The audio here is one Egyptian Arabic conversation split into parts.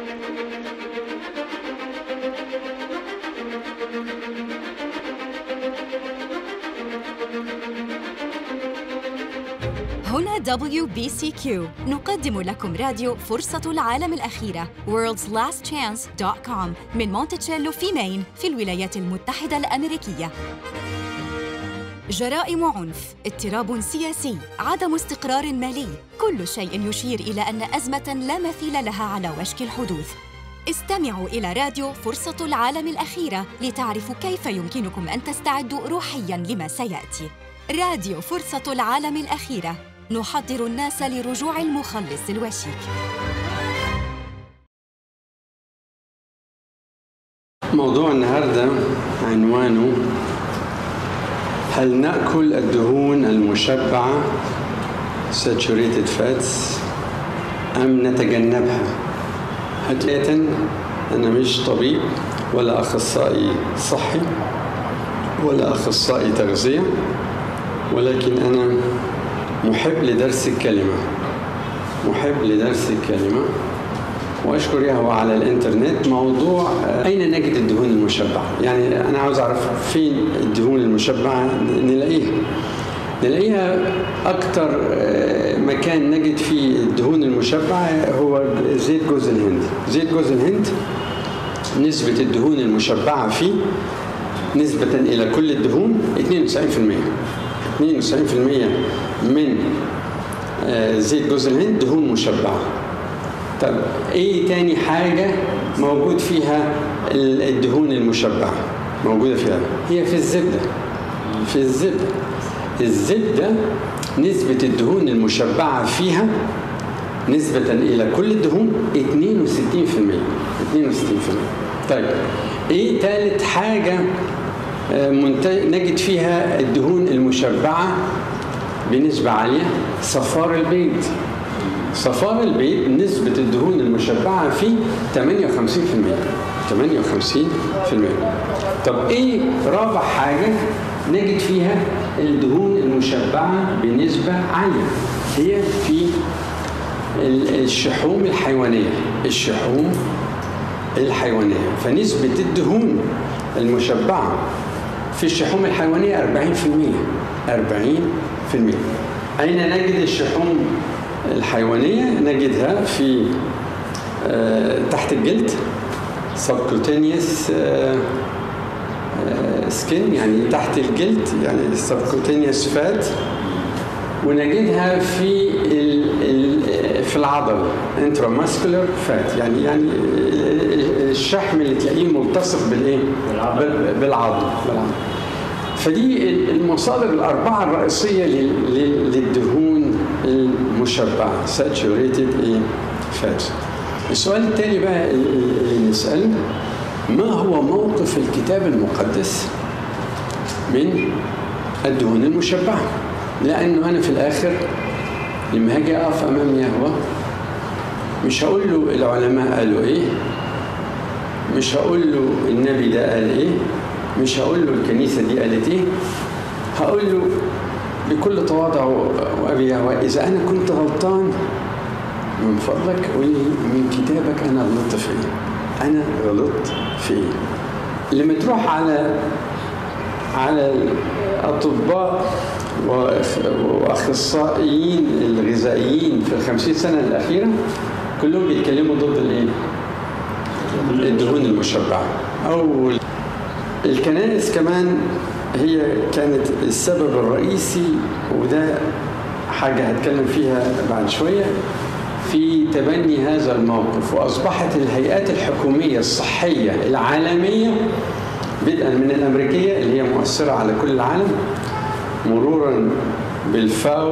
هنا WBCQ نقدم لكم راديو فرصة العالم الأخيرة World's Last Chance.com من مونتشيلو في مين في الولايات المتحدة الأمريكية جرائم عنف، اضطراب سياسي، عدم استقرار مالي، كل شيء يشير إلى أن أزمة لا مثيل لها على وشك الحدوث. استمعوا إلى راديو فرصة العالم الأخيرة لتعرفوا كيف يمكنكم أن تستعدوا روحياً لما سيأتي. راديو فرصة العالم الأخيرة نحضر الناس لرجوع المخلص الوشيك. موضوع النهارده عنوانه هل ناكل الدهون المشبعه saturated fats ام نتجنبها حقيقه انا مش طبيب ولا اخصائي صحي ولا اخصائي تغذيه ولكن انا محب لدرس الكلمه محب لدرس الكلمه واشكر يهوى على الانترنت موضوع اين نجد الدهون المشبعه؟ يعني انا عاوز اعرف فين الدهون المشبعه نلاقيها. نلاقيها اكتر مكان نجد فيه الدهون المشبعه هو زيت جوز الهند. زيت جوز الهند نسبة الدهون المشبعة فيه نسبة إلى كل الدهون 92% 92% من زيت جوز الهند دهون مشبعة طب ايه تاني حاجة موجود فيها الدهون المشبعة موجودة فيها هي في الزبدة في الزبدة الزبدة نسبة الدهون المشبعة فيها نسبة إلى كل الدهون 62% 62% طيب ايه تالت حاجة نجد فيها الدهون المشبعة بنسبة عالية صفار البيض صفار البيض نسبة الدهون المشبعة فيه 58% 58% طب ايه رابع حاجة نجد فيها الدهون المشبعة بنسبة عالية هي في الشحوم الحيوانية الشحوم الحيوانية فنسبة الدهون المشبعة في الشحوم الحيوانية 40% 40% أين نجد الشحوم الحيوانية نجدها في تحت الجلد subcutaneous سكين يعني تحت الجلد يعني subcutaneous فات ونجدها في في العضل intramuscular فات يعني يعني الشحم اللي تلاقيه ملتصق بالايه؟ بالعظم بالعظم فدي المصادر الأربعة الرئيسية للدهون المشبعة saturated fat السؤال التالي بقى اللي نسأله ما هو موقف الكتاب المقدس من الدهون المشبعة لأنه أنا في الآخر لما هاجي أقف أمام يهوه مش هقول له العلماء قالوا إيه مش هقول له النبي ده قال إيه مش هقول له الكنيسة دي قالت إيه هقول له بكل تواضع وأبي يهوه إذا أنا كنت غلطان من فضلك قول لي من كتابك أنا غلطت في إيه أنا غلطت في إيه لما تروح على على الأطباء واخصائيين الغذائيين في الخمسين سنه الاخيره كلهم بيتكلموا ضد الايه؟ الدهون المشبعه او الكنائس كمان هي كانت السبب الرئيسي وده حاجه هتكلم فيها بعد شويه في تبني هذا الموقف واصبحت الهيئات الحكوميه الصحيه العالميه بدءا من الامريكيه اللي هي مؤثره على كل العالم مرورا بالفاو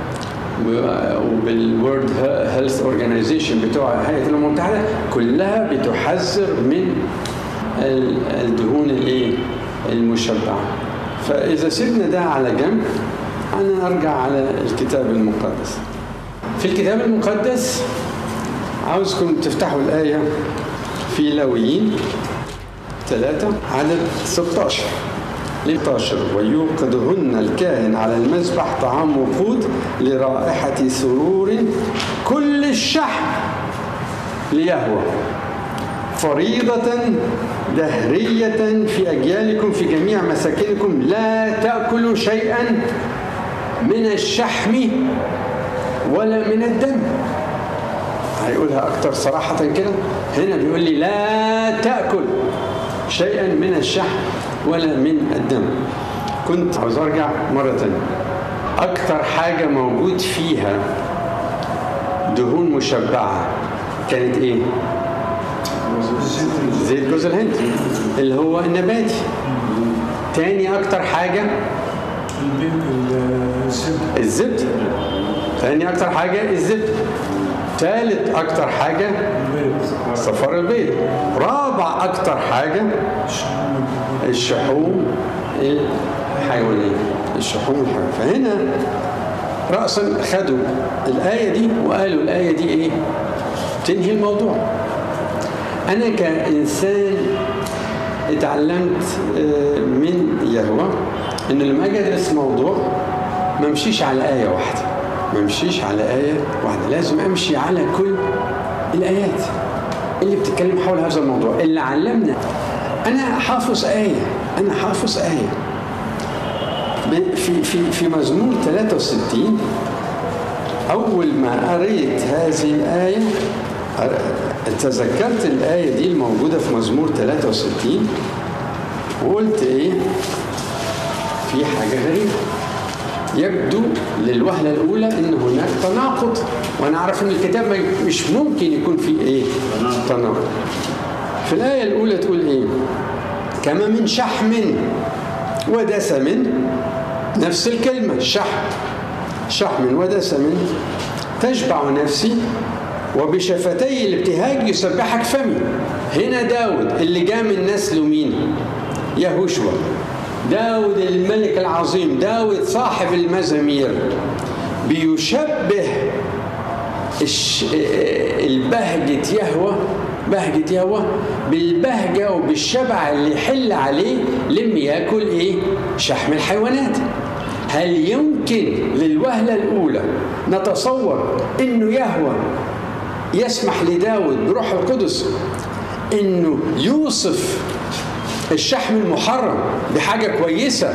وبالورد هيلث اورجانيزيشن بتوع هيئه الامم المتحده كلها بتحذر من الدهون الايه المشبعه فاذا سيبنا ده على جنب انا ارجع على الكتاب المقدس في الكتاب المقدس عاوزكم تفتحوا الايه في لاويين ثلاثة عدد 16 16 ويوقدهن الكاهن على المذبح طعام وقود لرائحة سرور كل الشحم ليهوى فريضة دهرية في أجيالكم في جميع مساكنكم لا تأكلوا شيئا من الشحم ولا من الدم هيقولها أكتر صراحة كده هنا بيقول لي لا تأكل شيئا من الشحم ولا من الدم كنت عاوز أرجع مرة تانية أكتر حاجة موجود فيها دهون مشبعة كانت إيه؟ زيت جوز الهند اللي هو النباتي تاني أكتر حاجة الزبدة تاني أكتر حاجة الزبدة ثالث أكتر حاجة صفار البيض رابع أكتر حاجة الشحوم الحيوانية الشحوم الحيوانية فهنا رأسا خدوا الآية دي وقالوا الآية دي إيه؟ تنهي الموضوع أنا كإنسان اتعلمت من يهوه إن لما أجي أدرس موضوع ما امشيش على آية واحدة ما امشيش على آية واحدة لازم أمشي على كل الآيات اللي بتتكلم حول هذا الموضوع اللي علمنا أنا حافظ آية أنا حافظ آية في في في مزمور 63 أول ما قريت هذه الآية تذكرت الآية دي الموجودة في مزمور 63 وقلت إيه؟ في حاجة غريبة يبدو للوهلة الأولى إن هناك تناقض وأنا أعرف إن الكتاب مش ممكن يكون فيه إيه؟ تناقض في الآية الأولى تقول إيه؟ كما من شحم ودسم نفس الكلمة شحم شحم ودسم تشبع نفسي وبشفتي الابتهاج يسبحك فمي هنا داود اللي جاء من نسله مين يهوشوا داود الملك العظيم داود صاحب المزامير بيشبه البهجة يهوى بهجة يهوى بالبهجة وبالشبع اللي يحل عليه لما ياكل ايه شحم الحيوانات هل يمكن للوهلة الأولى نتصور إنه يهوى يسمح لداود بروح القدس إنه يوصف الشحم المحرم بحاجة كويسة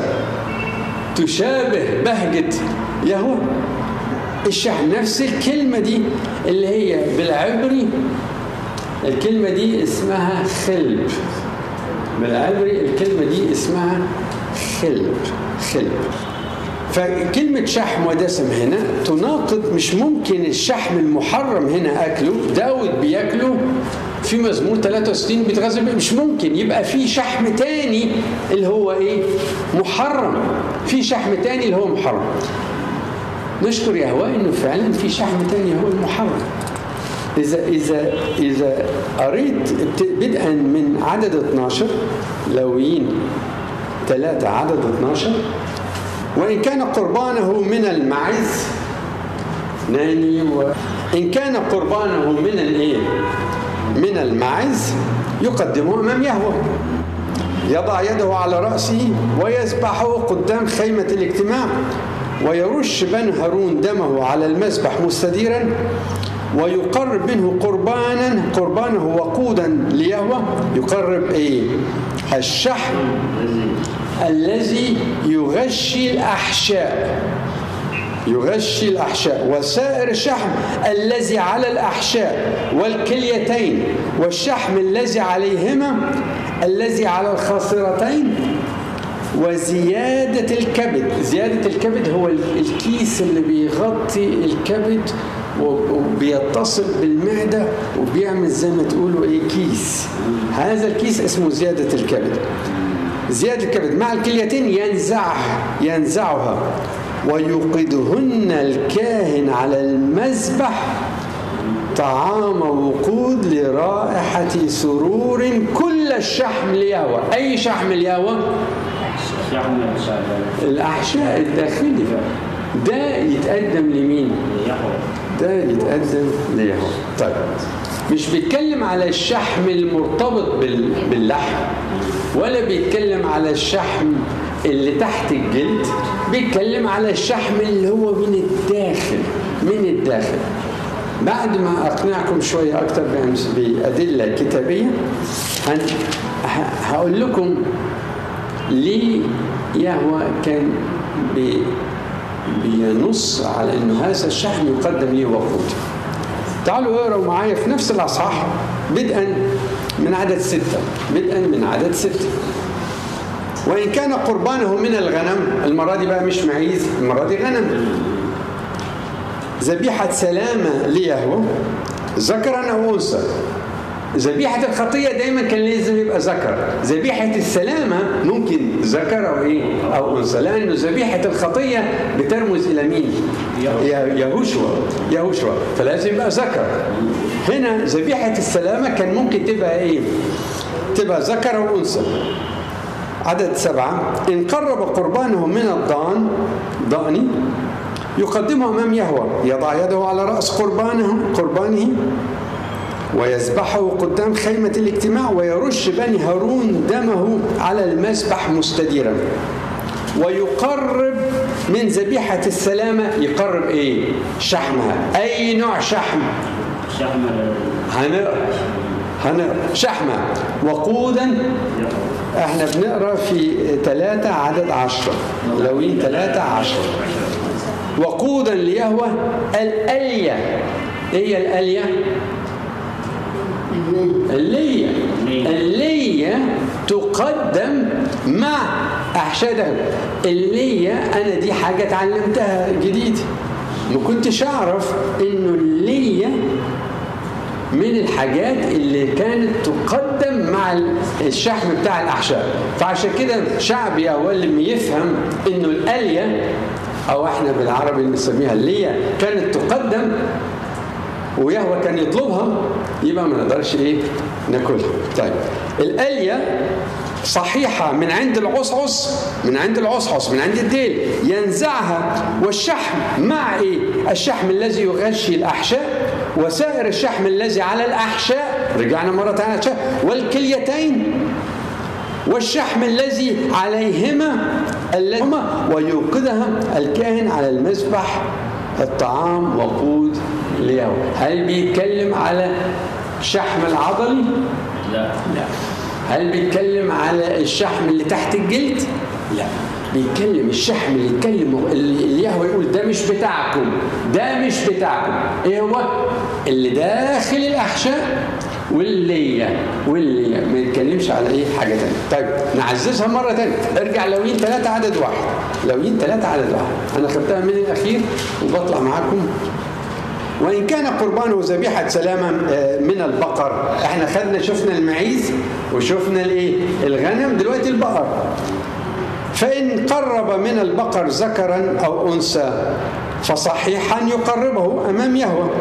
تشابه بهجة يهوه الشحم نفس الكلمة دي اللي هي بالعبري الكلمة دي اسمها خلب بالعبري الكلمة دي اسمها خلب خلب فكلمة شحم ودسم هنا تناقض مش ممكن الشحم المحرم هنا أكله داود بياكله في مزمور 63 بيتغذى مش ممكن يبقى في شحم تاني اللي هو ايه محرم في شحم تاني اللي هو محرم نشكر يهوه انه فعلا في شحم تاني هو المحرم إذا إذا إذا قريت بدءا من عدد 12 لويين ثلاثة عدد 12 وإن كان قربانه من المعز ناني وإن كان قربانه من الإيه؟ من المعز يقدمه أمام يهوه يضع يده على رأسه ويذبحه قدام خيمة الاجتماع ويرش بن هارون دمه على المذبح مستديرا ويقرب منه قربانا قربانه وقودا ليهوه يقرب ايه الشحم الذي يغشي الاحشاء يغشي الأحشاء وسائر الشحم الذي على الأحشاء والكليتين والشحم الذي عليهما الذي على الخاصرتين وزيادة الكبد زيادة الكبد هو الكيس اللي بيغطي الكبد وبيتصل بالمعدة وبيعمل زي ما تقولوا ايه كيس هذا الكيس اسمه زيادة الكبد زيادة الكبد مع الكليتين ينزعها ينزعها ويوقدهن الكاهن على المذبح طعام وقود لرائحة سرور كل الشحم ليهوى أي شحم ليهوى؟ الأحشاء الداخلي ده يتقدم لمين؟ ده يتقدم ليهوى طيب مش بيتكلم على الشحم المرتبط باللحم ولا بيتكلم على الشحم اللي تحت الجلد بيتكلم على الشحم اللي هو من الداخل من الداخل بعد ما اقنعكم شويه اكتر بادله كتابيه هقول لكم ليه يهوى كان بي بينص على انه هذا الشحن يقدم ليه وقود تعالوا اقروا معايا في نفس الاصحاح بدءا من عدد ستة بدءا من عدد ستة وإن كان قربانه من الغنم المرة دي بقى مش معيز المرة دي غنم ذبيحة سلامة ليهوه ذكرا أو أنثى ذبيحة الخطية دايما كان لازم يبقى ذكر ذبيحة السلامة ممكن ذكر أو إيه أو أنثى لأنه ذبيحة الخطية بترمز إلى مين يهوشوا يهوشوا فلازم يبقى ذكر هنا ذبيحة السلامة كان ممكن تبقى إيه تبقى ذكر أو أنثى عدد سبعة إن قرب قربانه من الضان ضأني يقدمه أمام يهوى يضع يده على رأس قربانه قربانه ويذبحه قدام خيمة الاجتماع ويرش بني هارون دمه على المذبح مستديرا ويقرب من ذبيحة السلامة يقرب ايه شحمها اي نوع شحم شحم هنقرا هنقرا شحمة وقودا احنا بنقرا في ثلاثة عدد عشرة لوين ثلاثة عشرة وقودا ليهوى الألية ايه هي الألية؟ اللية اللية تقدم مع أحشادها اللية أنا دي حاجة اتعلمتها جديد ما كنتش أعرف إنه اللية من الحاجات اللي كانت تقدم مع الشحم بتاع الأحشاء فعشان كده شعبي أول لما يفهم إنه الألية أو إحنا بالعربي بنسميها اللية كانت تقدم ويهوى كان يطلبها يبقى ما نقدرش ايه ناكلها طيب الاليه صحيحة من عند العصعص من عند العصعص من عند الديل ينزعها والشحم مع ايه؟ الشحم الذي يغشي الاحشاء وسائر الشحم الذي على الاحشاء رجعنا مرة ثانية والكليتين والشحم الذي عليهما الذي ويوقدها الكاهن على المذبح الطعام وقود اليوم هل بيتكلم على شحم العضلي؟ لا لا هل بيتكلم على الشحم اللي تحت الجلد؟ لا بيتكلم الشحم اللي يتكلم اللي يهوى يقول ده مش بتاعكم ده مش بتاعكم ايه هو اللي داخل الاحشاء واللي واللي ما يتكلمش على ايه حاجه ثانيه طيب نعززها مره ثانيه ارجع لوين ثلاثه عدد واحد لوين ثلاثه عدد واحد انا خدتها من الاخير وبطلع معاكم وإن كان قربانه ذبيحة سلامة آه، من البقر احنا خدنا شفنا المعيز وشفنا الايه الغنم دلوقتي البقر فإن قرب من البقر ذكرا أو أنثى فصحيحا يقربه أمام يهوى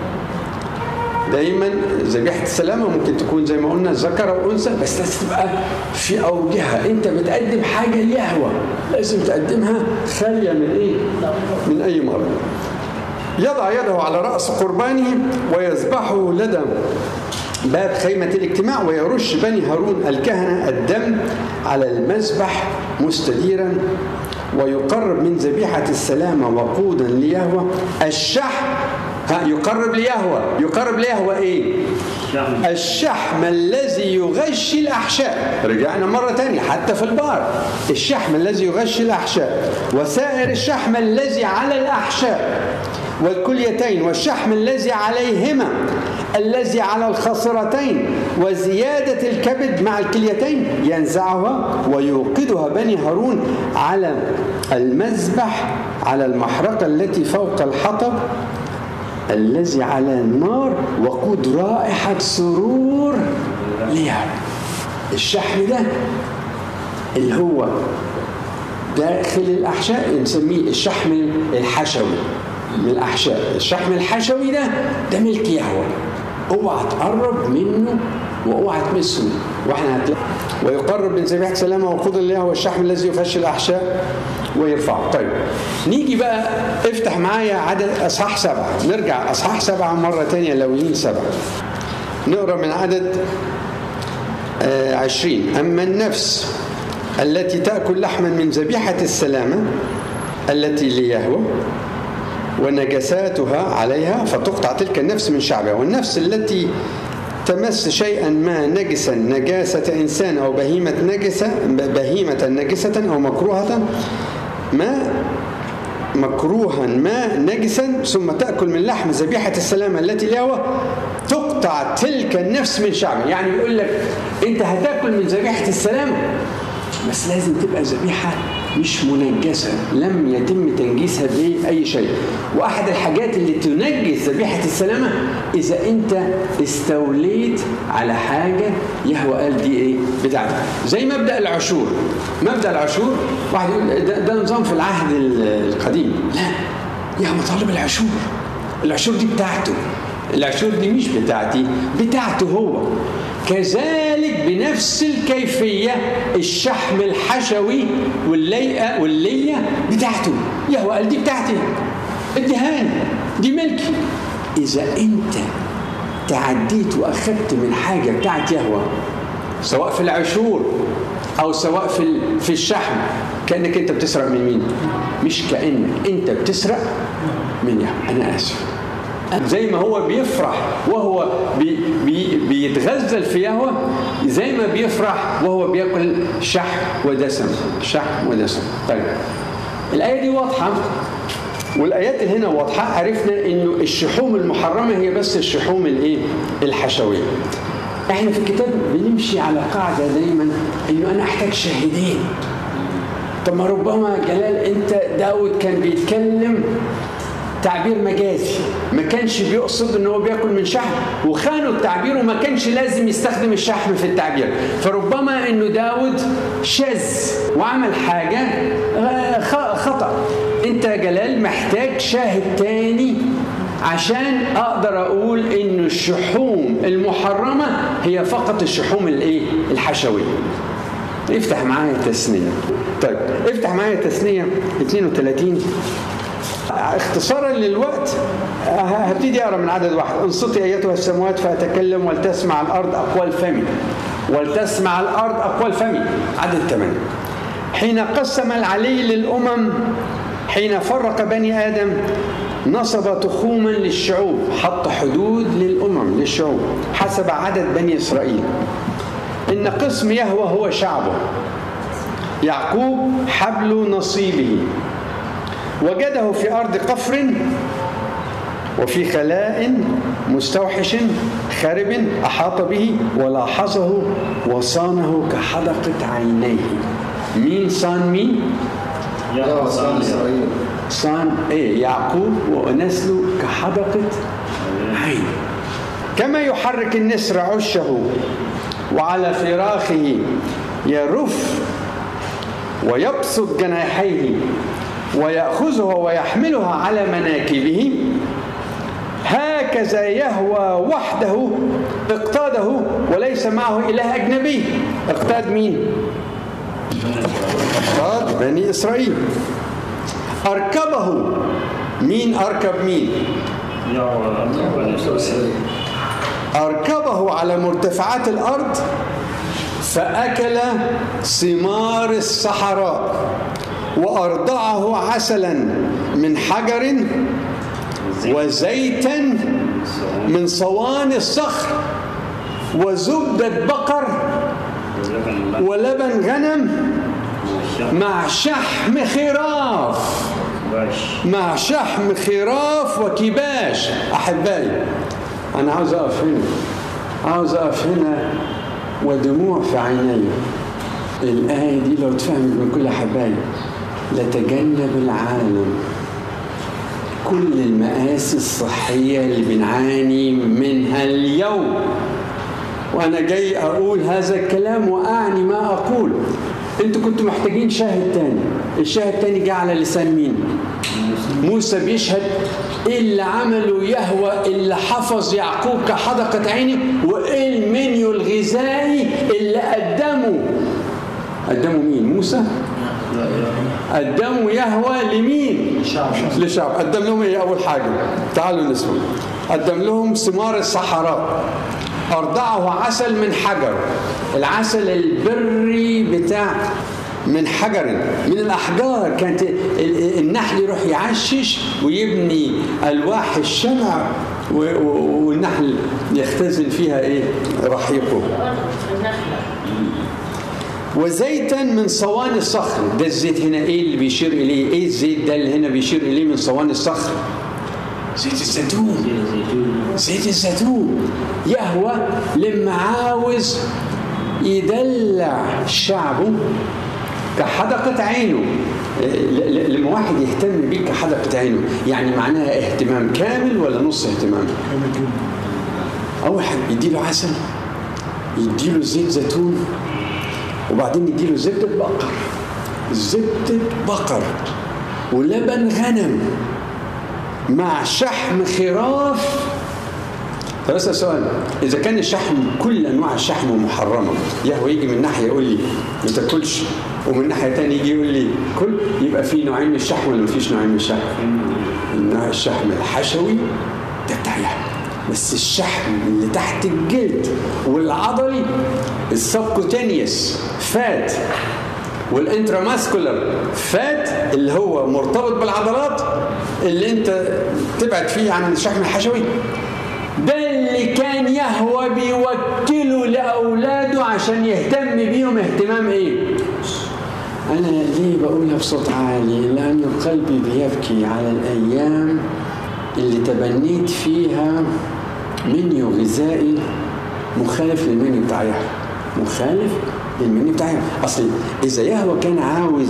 دايما ذبيحة السلامة ممكن تكون زي ما قلنا ذكر أو أنثى بس لازم تبقى في أوجهها أنت بتقدم حاجة ليهوى لازم تقدمها خالية من إيه؟ من أي مرض يضع يده على رأس قربانه ويذبحه لدى باب خيمة الاجتماع ويرش بني هارون الكهنة الدم على المذبح مستديرا ويقرب من ذبيحة السلامة وقودا ليهوى الشحم ها يقرب ليهوى يقرب ليهوى ايه شحم. الشحم الذي يغشي الأحشاء رجعنا مرة تانية حتى في البار الشحم الذي يغشي الأحشاء وسائر الشحم الذي على الأحشاء والكليتين والشحم الذي عليهما الذي على الخصرتين وزيادة الكبد مع الكليتين ينزعها ويوقدها بني هارون على المذبح على المحرقة التي فوق الحطب الذي على النار وقود رائحة سرور ليها الشحم ده اللي هو داخل الأحشاء نسميه الشحم الحشوي من الأحشاء الشحم الحشوي ده ده ملك يهوه اوعى تقرب منه واوعى تمسه واحنا هتلاقي ويقرب من ذبيحه سلامه وقود الله هو الشحم الذي يفشي الاحشاء ويرفعه طيب نيجي بقى افتح معايا عدد اصحاح سبعه نرجع اصحاح سبعه مره ثانيه لويين سبعه نقرا من عدد آه عشرين اما النفس التي تاكل لحما من ذبيحه السلامه التي ليهوى ونجساتها عليها فتقطع تلك النفس من شعبها والنفس التي تمس شيئا ما نجسا نجاسة إنسان أو بهيمة نجسة بهيمة نجسة أو مكروهة ما مكروها ما نجسا ثم تأكل من لحم ذبيحة السلامة التي له تقطع تلك النفس من شعبه يعني يقول لك أنت هتاكل من ذبيحة السلامة بس لازم تبقى ذبيحة مش منجسة لم يتم تنجيسها بأي شيء وأحد الحاجات اللي تنجس ذبيحة السلامة إذا أنت استوليت على حاجة يهوى قال دي إيه بتاعتك زي مبدأ العشور مبدأ العشور واحد يقول ده, ده نظام في العهد القديم لا يهوى طالب العشور العشور دي بتاعته العشور دي مش بتاعتي بتاعته هو كذلك بنفس الكيفية الشحم الحشوي والليئة واللية بتاعته يهوى قال دي بتاعتي اديهاني دي ملكي إذا أنت تعديت وأخذت من حاجة بتاعت يهوى سواء في العشور أو سواء في في الشحم كأنك أنت بتسرق من مين؟ مش كأنك أنت بتسرق من يهوى أنا آسف زي ما هو بيفرح وهو بي بي بيتغزل في يهوى زي ما بيفرح وهو بياكل شحم ودسم شحم ودسم طيب الآية دي واضحة والآيات اللي هنا واضحة عرفنا إنه الشحوم المحرمة هي بس الشحوم الإيه؟ الحشوية. إحنا في الكتاب بنمشي على قاعدة دايما إنه أنا أحتاج شاهدين. طب ما ربما جلال أنت داود كان بيتكلم تعبير مجازي ما كانش بيقصد ان هو بياكل من شحم وخانوا التعبير وما كانش لازم يستخدم الشحم في التعبير فربما انه داود شاذ وعمل حاجه خطا انت يا جلال محتاج شاهد تاني عشان اقدر اقول ان الشحوم المحرمه هي فقط الشحوم الايه الحشويه افتح معايا التثنيه طيب افتح معايا التثنيه 32 اختصارا للوقت هبتدي اقرا من عدد واحد انصتي ايتها السماوات فاتكلم ولتسمع الارض اقوال فمي ولتسمع الارض اقوال فمي عدد ثمانيه حين قسم العلي للامم حين فرق بني ادم نصب تخوما للشعوب حط حدود للامم للشعوب حسب عدد بني اسرائيل ان قسم يهوى هو شعبه يعقوب حبل نصيبه وجده في أرض قفر وفي خلاء مستوحش خرب أحاط به ولاحظه وصانه كحدقة عينيه مين صان مين؟ يا صان إسرائيل صان إيه يعقوب ونسله كحدقة عين كما يحرك النسر عشه وعلى فراخه يرف ويبسط جناحيه ويأخذها ويحملها على مناكبه هكذا يهوى وحده اقتاده وليس معه إله أجنبي اقتاد مين؟ اقتاد بني إسرائيل أركبه مين أركب مين؟ أركبه على مرتفعات الأرض فأكل ثمار الصحراء وأرضعه عسلا من حجر وزيتا من صوان الصخر وزبدة بقر ولبن غنم مع شحم خراف مع شحم خراف وكباش أحبائي أنا عاوز أقف هنا عاوز أقف هنا ودموع في عيني الآية دي لو اتفهمت من كل حبايب لتجنب العالم كل المآسي الصحية اللي بنعاني منها اليوم وأنا جاي أقول هذا الكلام وأعني ما أقول أنتوا كنتوا محتاجين شاهد تاني الشاهد تاني جه على لسان مين موسى بيشهد ايه اللي عمله يهوى اللي حفظ يعقوب كحدقة عينه وايه المنيو الغذائي اللي قدمه قدمه مين موسى قدموا يهوى لمين لشعب قدم لهم ايه اول حاجه تعالوا نسمع قدم لهم ثمار الصحراء أرضعه عسل من حجر العسل البري بتاع من حجر من الأحجار كانت النحل يروح يعشش ويبني ألواح الشمع والنحل يختزن فيها إيه رحيقه وزيتا من صواني الصخر ده الزيت هنا ايه اللي بيشير اليه ايه الزيت ده اللي هنا بيشير اليه من صواني الصخر زيت الزيتون زيت الزيتون يهوى لما عاوز يدلع شعبه كحدقة عينه لما واحد يهتم بيك كحدقة عينه يعني معناها اهتمام كامل ولا نص اهتمام أول حاجة يديله عسل يديله زيت زيتون وبعدين يديله زبدة بقر زبدة بقر ولبن غنم مع شحم خراف طب اسال سؤال اذا كان الشحم كل انواع الشحم محرمه يهوى يجي من ناحيه يقول لي ما تاكلش ومن ناحيه ثانيه يجي يقول لي كل يبقى في نوعين من الشحم ولا ما فيش نوعين من الشحم؟ النوع الشحم الحشوي ده بتاع يهوى بس الشحم اللي تحت الجلد والعضلي السبكوتينيوس فات والانتراماسكولار فات اللي هو مرتبط بالعضلات اللي انت تبعد فيه عن الشحم الحشوي ده اللي كان يهوى بيوكله لاولاده عشان يهتم بيهم اهتمام ايه انا ليه بقولها بصوت عالي لان قلبي بيبكي على الايام اللي تبنيت فيها منيو غذائي مخالف للمنيو بتاع يهوى مخالف للمنيو بتاع يهوى اصل اذا يهوى كان عاوز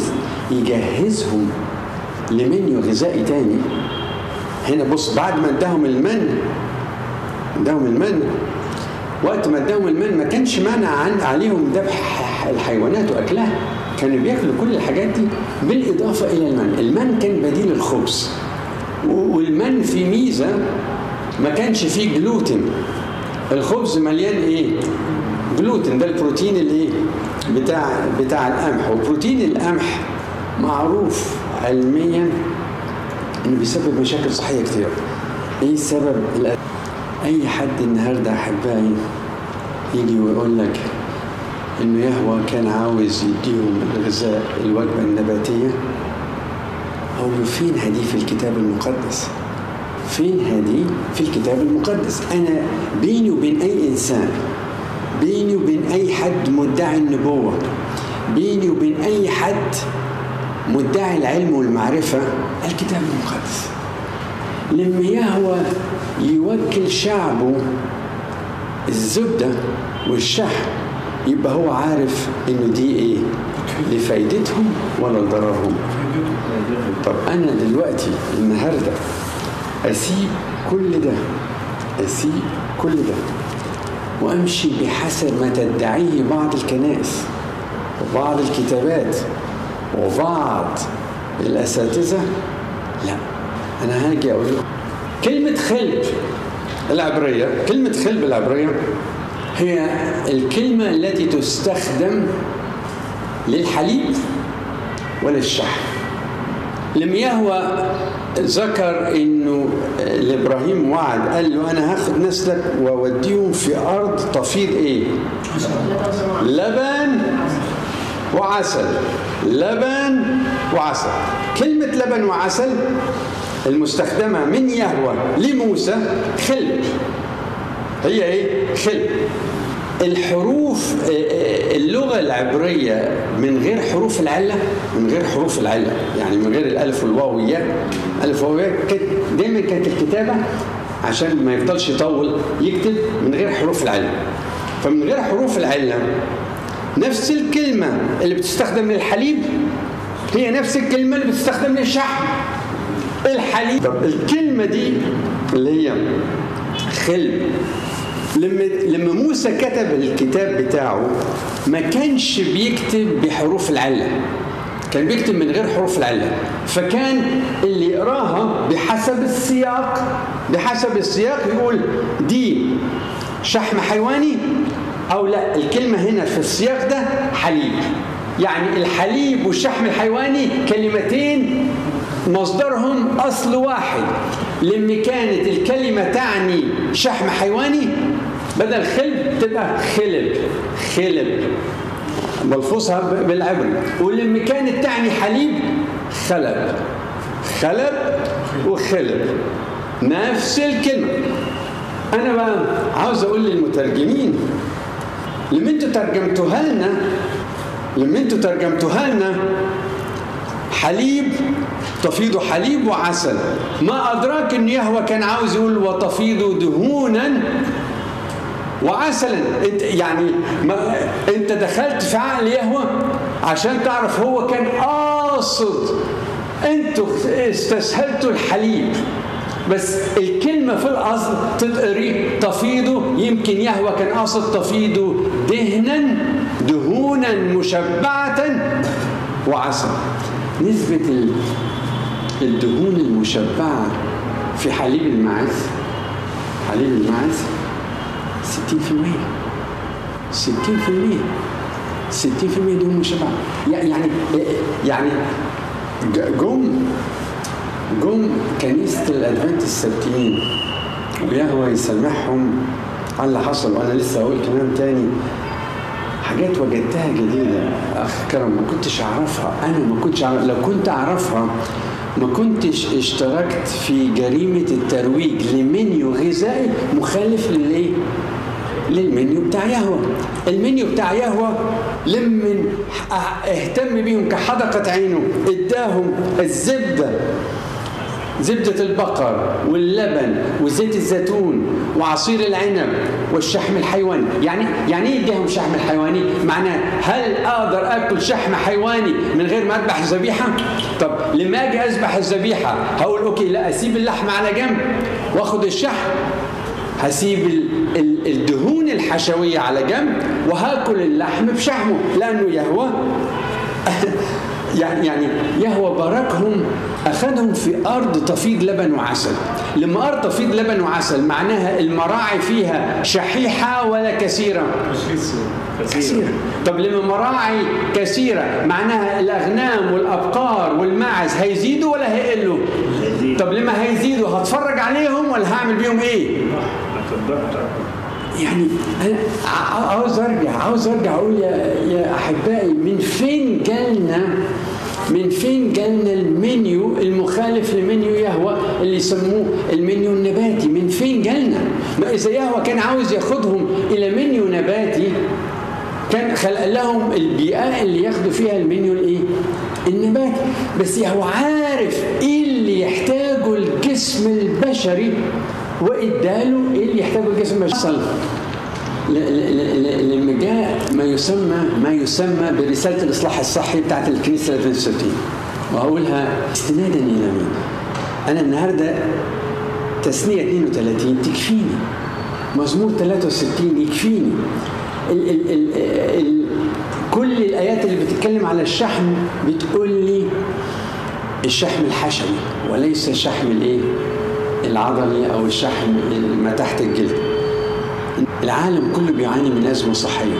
يجهزهم لمنيو غذائي تاني هنا بص بعد ما اداهم المن اداهم المن وقت ما اداهم المن ما كانش مانع عن عليهم ذبح الحيوانات واكلها كانوا بياكلوا كل الحاجات دي بالاضافه الى المن المن كان بديل الخبز والمن في ميزه ما كانش فيه جلوتين الخبز مليان ايه جلوتين ده البروتين اللي ايه بتاع بتاع القمح وبروتين القمح معروف علميا انه بيسبب مشاكل صحيه كتير ايه السبب اي حد النهارده احبائي يجي ويقول لك انه يهوى كان عاوز يديهم الغذاء الوجبه النباتيه اقول له فين هدي في الكتاب المقدس فين هدي في الكتاب المقدس انا بيني وبين اي انسان بيني وبين اي حد مدعي النبوه بيني وبين اي حد مدعي العلم والمعرفه الكتاب المقدس لما يهوى يوكل شعبه الزبده والشحم يبقى هو عارف انه دي ايه لفايدتهم ولا لضررهم طب انا دلوقتي النهارده اسيب كل ده اسيب كل ده وامشي بحسب ما تدعيه بعض الكنائس وبعض الكتابات وبعض الاساتذه لا انا هاجي اقول لكم كلمه خلب العبريه كلمه خلب العبريه هي الكلمه التي تستخدم للحليب وللشحم لم يهوى ذكر انه لابراهيم وعد قال له انا هاخد نسلك واوديهم في ارض تفيض ايه؟ لبن وعسل لبن وعسل كلمة لبن وعسل المستخدمة من يهوى لموسى خلب هي ايه؟ خلب الحروف اللغة العبرية من غير حروف العلة من غير حروف العلة يعني من غير الألف والواويات ألف والواويات دايما كانت الكتابة عشان ما يفضلش يطول يكتب من غير حروف العلة فمن غير حروف العلة نفس الكلمة اللي بتستخدم للحليب هي نفس الكلمة اللي بتستخدم للشحم الحليب طب الكلمة دي اللي هي خلب لما لما موسى كتب الكتاب بتاعه ما كانش بيكتب بحروف العله كان بيكتب من غير حروف العله فكان اللي يقراها بحسب السياق بحسب السياق يقول دي شحم حيواني او لا الكلمه هنا في السياق ده حليب يعني الحليب والشحم الحيواني كلمتين مصدرهم اصل واحد لما كانت الكلمه تعني شحم حيواني بدل خلب تبقى خلب خلب ملفوظها بالعبري ولما كانت تعني حليب خلب خلب وخلب نفس الكلمة أنا بقى عاوز أقول للمترجمين لما أنتوا ترجمتوها لنا لما أنتوا ترجمتوها لنا حليب تفيض حليب وعسل ما أدراك أن يهوى كان عاوز يقول وتفيض دهونا وعسلا انت يعني ما انت دخلت في عقل يهوى عشان تعرف هو كان قاصد انتوا استسهلتوا الحليب بس الكلمة في الأصل تتقري تفيض يمكن يهوى كان قاصد تفيض دهنا دهونا مشبعة وعسل نسبة الدهون المشبعة في حليب المعز حليب المعز 60% 60% 60% دهون مشبعة يعني يعني جم جم كنيسة الأدفنت السبتين ويهوى يسامحهم على اللي حصل وأنا لسه هقول كلام تاني حاجات وجدتها جديدة أخ كرم ما كنتش أعرفها أنا ما كنتش أعرف لو كنت أعرفها ما كنتش اشتركت في جريمة الترويج لمنيو غذائي مخالف للإيه؟ للمنيو بتاع يهوى المنيو بتاع يهوى لمن اهتم بيهم كحدقة عينه اداهم الزبدة زبدة البقر واللبن وزيت الزيتون وعصير العنب والشحم الحيواني يعني يعني ايه يديهم شحم الحيواني معناه هل اقدر اكل شحم حيواني من غير ما اذبح الذبيحه طب لما اجي اذبح الذبيحه هقول اوكي لا اسيب اللحم على جنب واخد الشحم هسيب الدهون الحشويه على جنب وهاكل اللحم بشحمه لانه يهوى يعني يعني يهوى باركهم اخذهم في ارض تفيض لبن وعسل لما ارض تفيض لبن وعسل معناها المراعي فيها شحيحه ولا كثيره كثيره طب لما مراعي كثيره معناها الاغنام والابقار والماعز هيزيدوا ولا هيقلوا طب لما هيزيدوا هتفرج عليهم ولا هعمل بيهم ايه يعني انا عاوز ارجع عاوز ارجع اقول يا يا احبائي من فين جالنا من فين جالنا المنيو المخالف لمنيو يهوى اللي يسموه المنيو النباتي من فين جالنا ما اذا يهوى كان عاوز ياخدهم الى منيو نباتي كان خلق لهم البيئة اللي ياخدوا فيها المنيو الايه النباتي بس يهوى عارف ايه اللي يحتاجه الجسم البشري واداله ايه اللي يحتاجه الجسم البشري لما جاء ما يسمى ما يسمى برساله الاصلاح الصحي بتاعت الكنيسه الفنسوتيه واقولها استنادا الى مين؟ انا النهارده تسنيه 32 تكفيني مزمور 63 يكفيني ال ال ال ال كل الايات اللي بتتكلم على الشحم بتقول لي الشحم الحشوي وليس الشحم الايه؟ العضلي او الشحم ما تحت الجلد. العالم كله بيعاني من ازمه صحيه.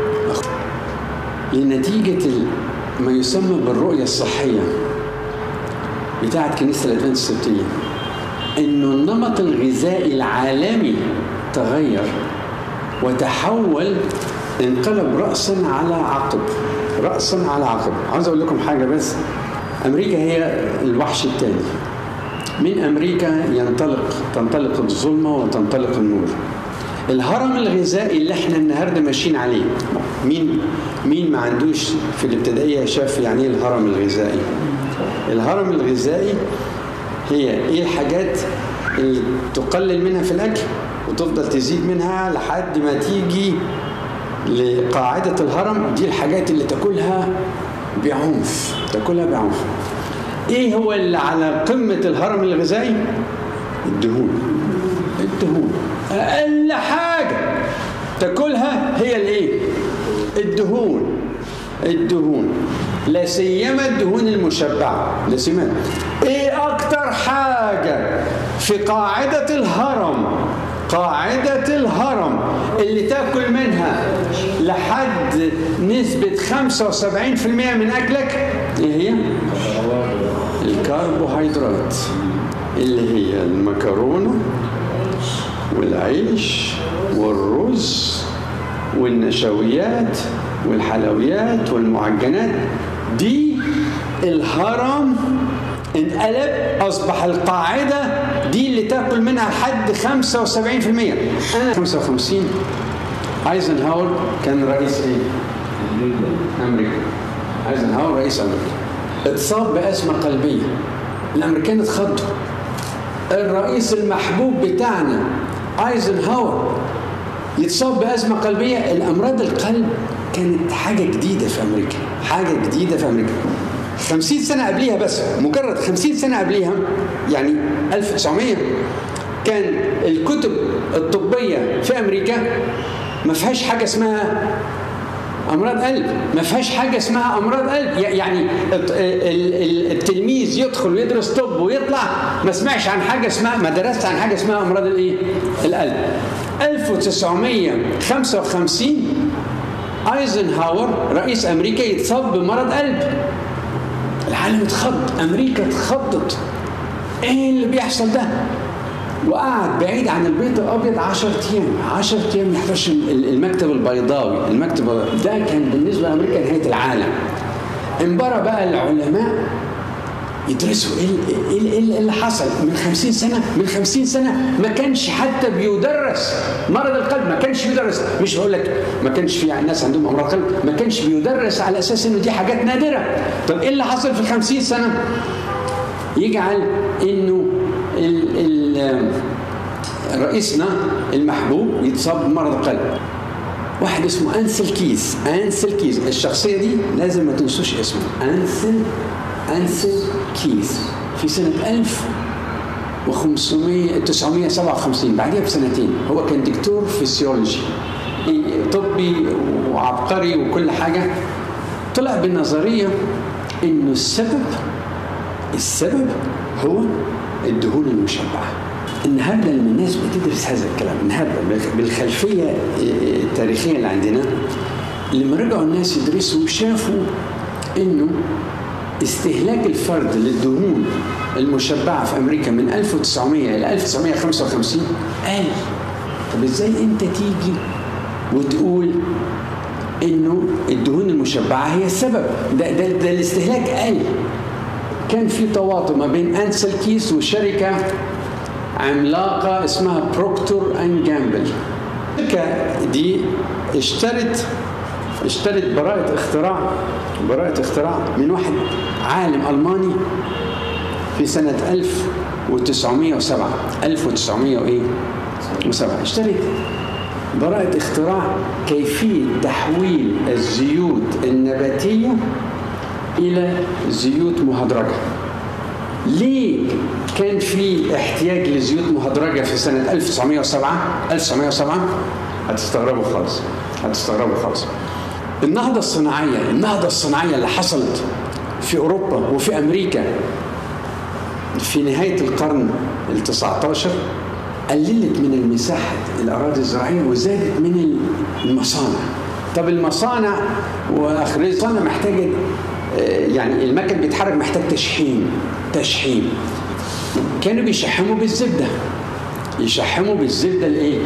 لنتيجه ما يسمى بالرؤيه الصحيه بتاعت كنيسه الادفانت السبتيه انه النمط الغذائي العالمي تغير وتحول انقلب راسا على عقب راسا على عقب عاوز اقول لكم حاجه بس امريكا هي الوحش الثاني من امريكا ينطلق تنطلق الظلمه وتنطلق النور الهرم الغذائي اللي احنا النهارده ماشيين عليه مين مين ما عندوش في الابتدائيه شاف يعني ايه الهرم الغذائي الهرم الغذائي هي ايه الحاجات اللي تقلل منها في الاكل وتفضل تزيد منها لحد ما تيجي لقاعده الهرم دي الحاجات اللي تاكلها بعنف تاكلها بعنف ايه هو اللي على قمه الهرم الغذائي الدهون الدهون اقل حاجه تاكلها هي الايه الدهون الدهون لا سيما الدهون المشبعه لا سيما ايه اكتر حاجه في قاعده الهرم قاعدة الهرم اللي تاكل منها لحد نسبة 75% من أكلك إيه هي؟ الكربوهيدرات اللي هي المكرونة والعيش والرز والنشويات والحلويات والمعجنات دي الهرم انقلب اصبح القاعده دي اللي تاكل منها لحد 75% انا 55 ايزنهاور كان رئيس ايه؟ امريكا ايزنهاور رئيس امريكا اتصاب بازمه قلبيه الامريكان اتخضوا الرئيس المحبوب بتاعنا ايزنهاور يتصاب بازمه قلبيه الامراض القلب كانت حاجه جديده في امريكا حاجه جديده في امريكا 50 سنه قبليها بس مجرد 50 سنه قبليها يعني 1900 كان الكتب الطبيه في امريكا ما فيهاش حاجه اسمها امراض قلب ما فيهاش حاجه اسمها امراض قلب يعني التلميذ يدخل ويدرس طب ويطلع ما سمعش عن حاجه اسمها ما درست عن حاجه اسمها امراض الايه القلب 1955 ايزنهاور رئيس امريكا يتصاب بمرض قلب العالم اتخض امريكا اتخضت ايه اللي بيحصل ده وقعد بعيد عن البيت الابيض 10 ايام 10 ايام ما يحضرش المكتب البيضاوي المكتب ده كان بالنسبه لامريكا نهايه العالم انبرى بقى العلماء يدرسوا ايه ايه اللي حصل من 50 سنه من 50 سنه ما كانش حتى بيدرس مرض القلب ما كانش بيدرس مش هقول لك ما كانش في ناس عندهم امراض قلب ما كانش بيدرس على اساس انه دي حاجات نادره طب ايه اللي حصل في ال 50 سنه يجعل انه ال ال رئيسنا المحبوب يتصاب بمرض القلب واحد اسمه انسل كيس انسل كيس الشخصيه دي لازم ما تنسوش اسمه انسل انسل كيس في سنه 1500 957 بعدها بسنتين هو كان دكتور فيسيولوجي طبي وعبقري وكل حاجه طلع بنظريه انه السبب السبب هو الدهون المشبعه النهارده لما الناس بتدرس هذا الكلام النهارده بالخلفيه التاريخيه اللي عندنا لما رجعوا الناس يدرسوا شافوا انه استهلاك الفرد للدهون المشبعه في امريكا من 1900 الى 1955 قل طب ازاي انت تيجي وتقول انه الدهون المشبعه هي السبب ده ده, ده الاستهلاك قل كان في تواطؤ ما بين انسل كيس وشركه عملاقه اسمها بروكتور اند جامبل الشركه دي اشترت اشترت براءة اختراع براءة اختراع من واحد عالم ألماني في سنة 1907 1907 اشترت براءة اختراع كيفية تحويل الزيوت النباتية إلى زيوت مهدرجة ليه كان في احتياج لزيوت مهدرجة في سنة 1907 1907 هتستغربوا خالص هتستغربوا خالص النهضة الصناعية النهضة الصناعية اللي حصلت في أوروبا وفي أمريكا في نهاية القرن ال 19 قللت من المساحة الأراضي الزراعية وزادت من المصانع طب المصانع وآخر المصانع محتاجة يعني المكن بيتحرك محتاج تشحيم تشحيم كانوا بيشحموا بالزبدة يشحموا بالزبدة الايه؟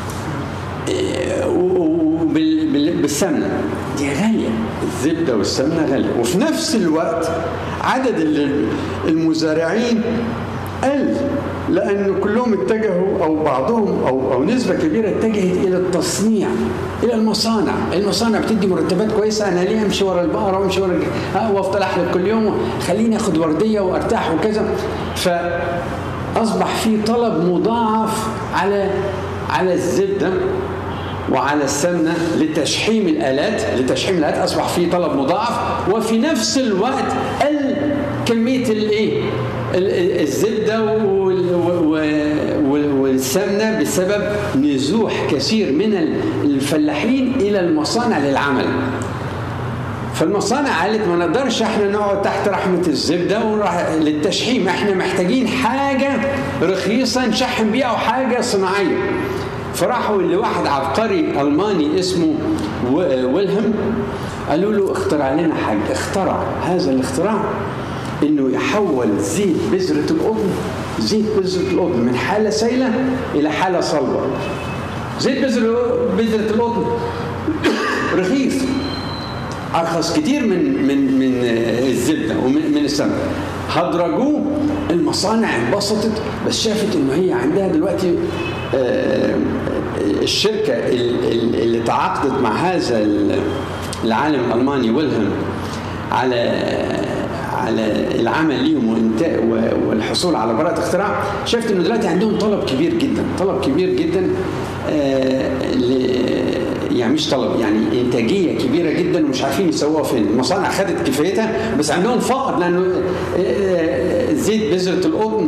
بالسمنة دي غالية الزبدة والسمنة غالية وفي نفس الوقت عدد المزارعين قل لأن كلهم اتجهوا أو بعضهم أو أو نسبة كبيرة اتجهت إلى التصنيع إلى المصانع، المصانع بتدي مرتبات كويسة أنا ليه أمشي ورا البقرة وأمشي ورا وأفضل أحلب كل يوم خليني آخد وردية وأرتاح وكذا فأصبح في طلب مضاعف على على الزبدة وعلى السمنه لتشحيم الالات لتشحيم الالات اصبح في طلب مضاعف وفي نفس الوقت قل كميه الايه الزبده والسمنه بسبب نزوح كثير من الفلاحين الى المصانع للعمل فالمصانع قالت ما نقدرش احنا نقعد تحت رحمه الزبده ونروح للتشحيم احنا محتاجين حاجه رخيصه نشحم بيها او حاجه صناعيه فراحوا لواحد عبقري الماني اسمه ويلهم قالوا له اخترع لنا حاجه اخترع هذا الاختراع انه يحول زيت بذره القطن زيت بذره القطن من حاله سائله الى حاله صلبه زيت بذره بذره القطن ارخص كتير من من من الزبده ومن من السمنه هدرجوه المصانع انبسطت بس شافت ان هي عندها دلوقتي آه، الشركه اللي تعاقدت مع هذا العالم الالماني ويلهلم على على العمل ليهم والحصول على براءة اختراع شفت انه دلوقتي عندهم طلب كبير جدا طلب كبير جدا آه، يعني مش طلب يعني انتاجيه كبيره جدا ومش عارفين يسووها فين المصانع خدت كفايتها بس عندهم فقر لانه آه، آه، زيت بذره القطن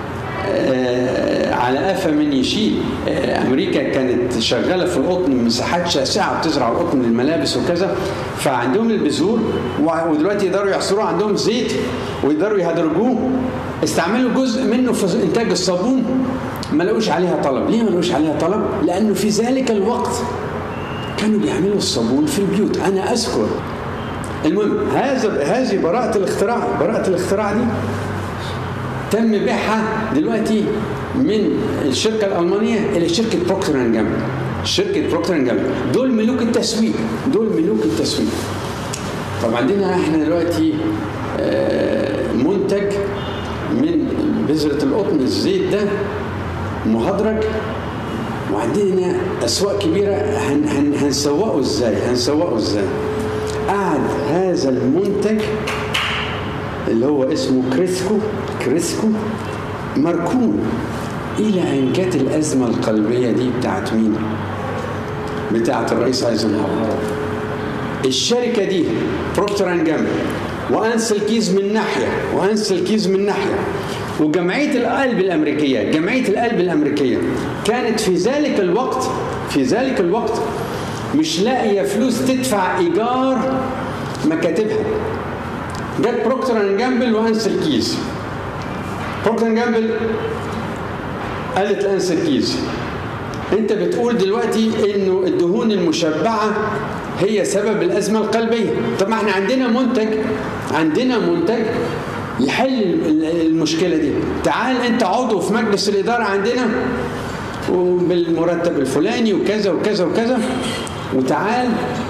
على قفا من يشيل امريكا كانت شغاله في القطن مساحات شاسعه بتزرع القطن للملابس وكذا فعندهم البذور ودلوقتي يقدروا يحصروا عندهم زيت ويقدروا يهدرجوه استعملوا جزء منه في انتاج الصابون ما لقوش عليها طلب ليه ما لقوش عليها طلب لانه في ذلك الوقت كانوا بيعملوا الصابون في البيوت انا اذكر المهم هذا هذه براءة الاختراع براءة الاختراع دي تم بيعها دلوقتي من الشركة الألمانية إلى شركة بروكتر اند جامبل شركة بروكتر اند جامبل دول ملوك التسويق دول ملوك التسويق طب عندنا احنا دلوقتي آه، منتج من بذرة القطن الزيت ده مهدرج وعندنا اسواق كبيره هن هن هنسوقه ازاي هنسوقه ازاي قعد هذا المنتج اللي هو اسمه كريسكو كريسكو مركون الى ان جت الازمه القلبيه دي بتاعت مين بتاعت الرئيس ايزنهاور الشركه دي بروكتر اند جامبل وانسل كيز من ناحيه وانسل كيز من ناحيه وجمعيه القلب الامريكيه جمعيه القلب الامريكيه كانت في ذلك الوقت في ذلك الوقت مش لاقيه فلوس تدفع ايجار مكاتبها جت بروكتر اند جامبل وانسل كيز بروكتر اند جامبل قالت لانسل كيز انت بتقول دلوقتي انه الدهون المشبعه هي سبب الازمه القلبيه طب ما احنا عندنا منتج عندنا منتج يحل المشكله دي تعال انت عضو في مجلس الاداره عندنا وبالمرتب الفلاني وكذا وكذا وكذا وتعال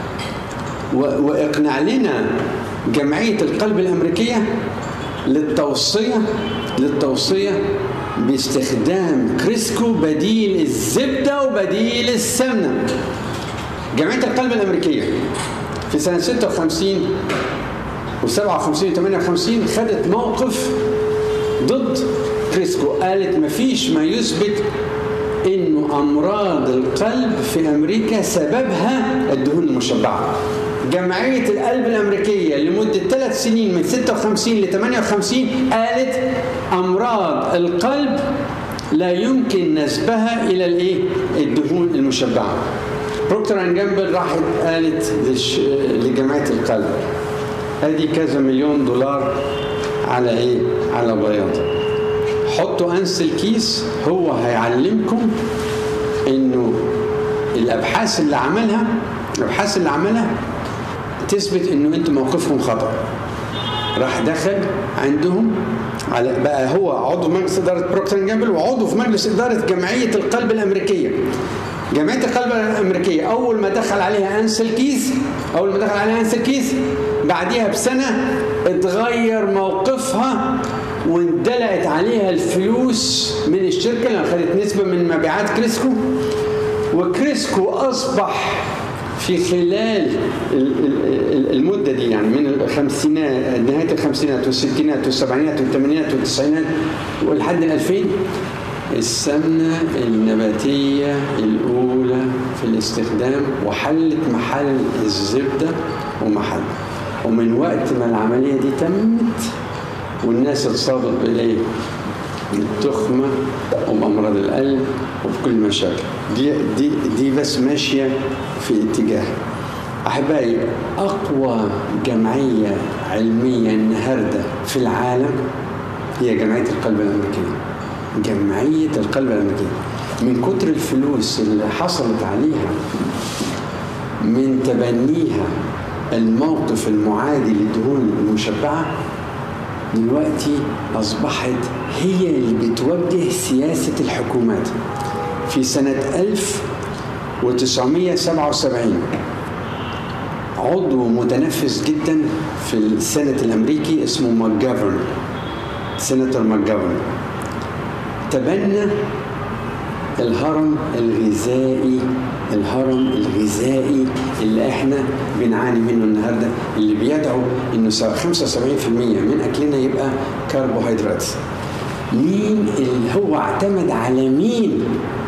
واقنع لنا جمعيه القلب الامريكيه للتوصيه للتوصيه باستخدام كريسكو بديل الزبده وبديل السمنه جمعيه القلب الامريكيه في سنه 56 و57 و58 خدت موقف ضد كريسكو قالت مفيش ما يثبت انه امراض القلب في امريكا سببها الدهون المشبعه جمعية القلب الأمريكية لمدة ثلاث سنين من 56 ل 58 قالت أمراض القلب لا يمكن نسبها إلى الإيه؟ الدهون المشبعة. بروكتر أند جامبل راحت قالت لجمعية القلب ادي كذا مليون دولار على ايه على بياض حطوا انس الكيس هو هيعلمكم انه الابحاث اللي عملها الابحاث اللي عملها تثبت انه انتوا موقفكم خطا راح دخل عندهم على بقى هو عضو مجلس اداره بروكتر جامبل وعضو في مجلس اداره جمعيه القلب الامريكيه جمعيه القلب الامريكيه اول ما دخل عليها انسل كيس اول ما دخل عليها انسل كيس بعديها بسنه اتغير موقفها واندلقت عليها الفلوس من الشركه اللي اخذت نسبه من مبيعات كريسكو وكريسكو اصبح في خلال المده دي يعني من الخمسينات نهايه الخمسينات والستينات والسبعينات والثمانينات والتسعينات ولحد 2000 السمنة النباتية الأولى في الاستخدام وحلت محل الزبدة ومحل ومن وقت ما العملية دي تمت والناس اتصابت بالإيه؟ بالتخمة وبأمراض القلب وبكل مشاكل دي دي دي بس ماشية في اتجاه أحبائي أقوى جمعية علمية النهاردة في العالم هي جمعية القلب الأمريكية جمعية القلب الأمريكية من كتر الفلوس اللي حصلت عليها من تبنيها الموقف المعادي للدهون المشبعة دلوقتي أصبحت هي اللي بتوجه سياسة الحكومات في سنة 1977 عضو متنفس جدا في السنة الأمريكي اسمه ماكجافرن سيناتور ماكجافرن تبنى الهرم الغذائي الهرم الغذائي اللي احنا بنعاني منه النهارده اللي بيدعو انه 75% من اكلنا يبقى كربوهيدرات. مين اللي هو اعتمد على مين؟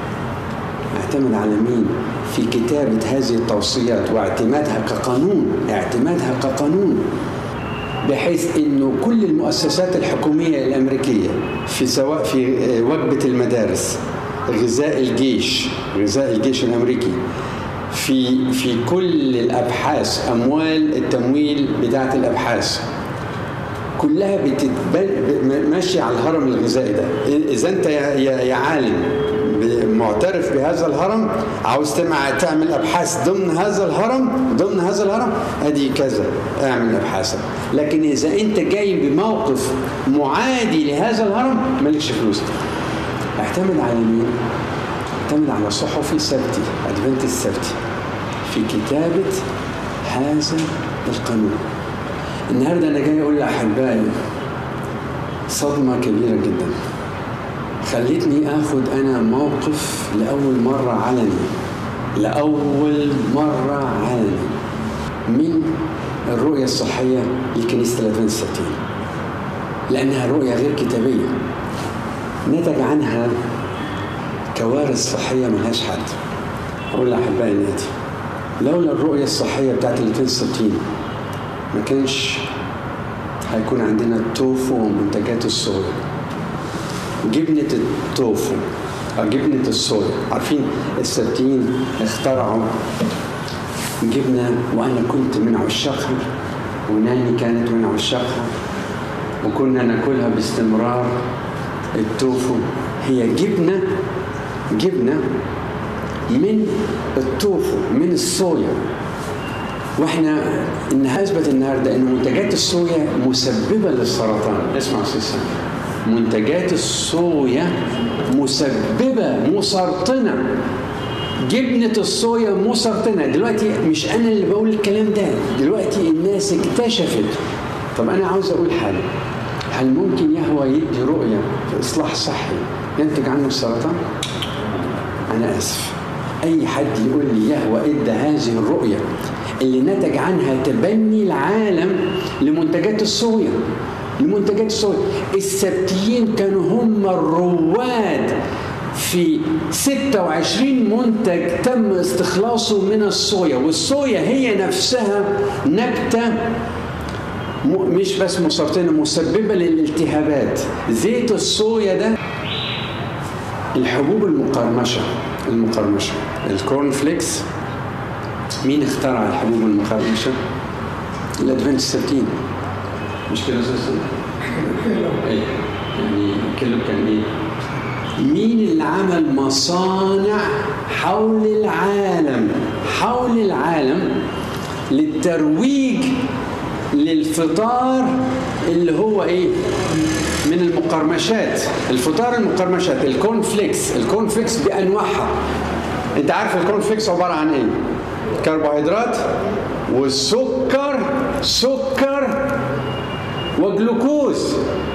اعتمد على مين؟ في كتابة هذه التوصيات واعتمادها كقانون اعتمادها كقانون بحيث انه كل المؤسسات الحكومية الامريكية في سواء في وجبة المدارس غذاء الجيش غذاء الجيش الامريكي في في كل الابحاث اموال التمويل بتاعه الابحاث كلها بتتبن ماشيه على الهرم الغذائي ده اذا انت يا, يا, يا عالم معترف بهذا الهرم عاوز تعمل ابحاث ضمن هذا الهرم ضمن هذا الهرم ادي كذا اعمل ابحاثك لكن اذا انت جاي بموقف معادي لهذا الهرم مالكش فلوس اعتمد على مين؟ اعتمد على صحفي سبتي ادفنت السبتي في كتابة هذا القانون النهاردة أنا جاي أقول لأحبائي صدمة كبيرة جدا خلتني آخد أنا موقف لأول مرة علني لأول مرة علني من الرؤية الصحية لكنيسة الأدفنت السبتية لأنها رؤية غير كتابية نتج عنها كوارث صحية ملهاش حد أقول لأحبائي الآتي لولا الرؤية الصحية بتاعت ال 62 ما كانش هيكون عندنا التوفو ومنتجات الصويا جبنة التوفو أو جبنة الصويا عارفين السبتين اخترعوا جبنة وأنا كنت من عشاقها وناني كانت من عشاقها وكنا ناكلها باستمرار التوفو هي جبنة جبنة من التوفو من الصويا واحنا انها اثبت النهارده ان منتجات الصويا مسببه للسرطان اسمع سيسا منتجات الصويا مسببه مسرطنه جبنة الصويا مسرطنة دلوقتي مش أنا اللي بقول الكلام ده دلوقتي الناس اكتشفت طب أنا عاوز أقول حاجة هل ممكن يهوى يدي رؤية في إصلاح صحي ينتج عنه السرطان؟ أنا آسف أي حد يقول لي يهوى إدى هذه الرؤية اللي نتج عنها تبني العالم لمنتجات الصويا لمنتجات الصويا السبتيين كانوا هم الرواد في 26 منتج تم استخلاصه من الصويا والصويا هي نفسها نبتة مش بس مسرطنة مسببة للالتهابات زيت الصويا ده الحبوب المقرمشة المقرمشة الكورن فليكس مين اخترع الحبوب المقرمشة؟ الادفنت السبتين مش كده استاذ ايه يعني كله كان ايه؟ مين اللي عمل مصانع حول العالم حول العالم للترويج للفطار اللي هو ايه من المقرمشات الفطار المقرمشات الكون فليكس الكون فليكس بانواعها انت عارف الكون فليكس عباره عن ايه كربوهيدرات والسكر سكر وجلوكوز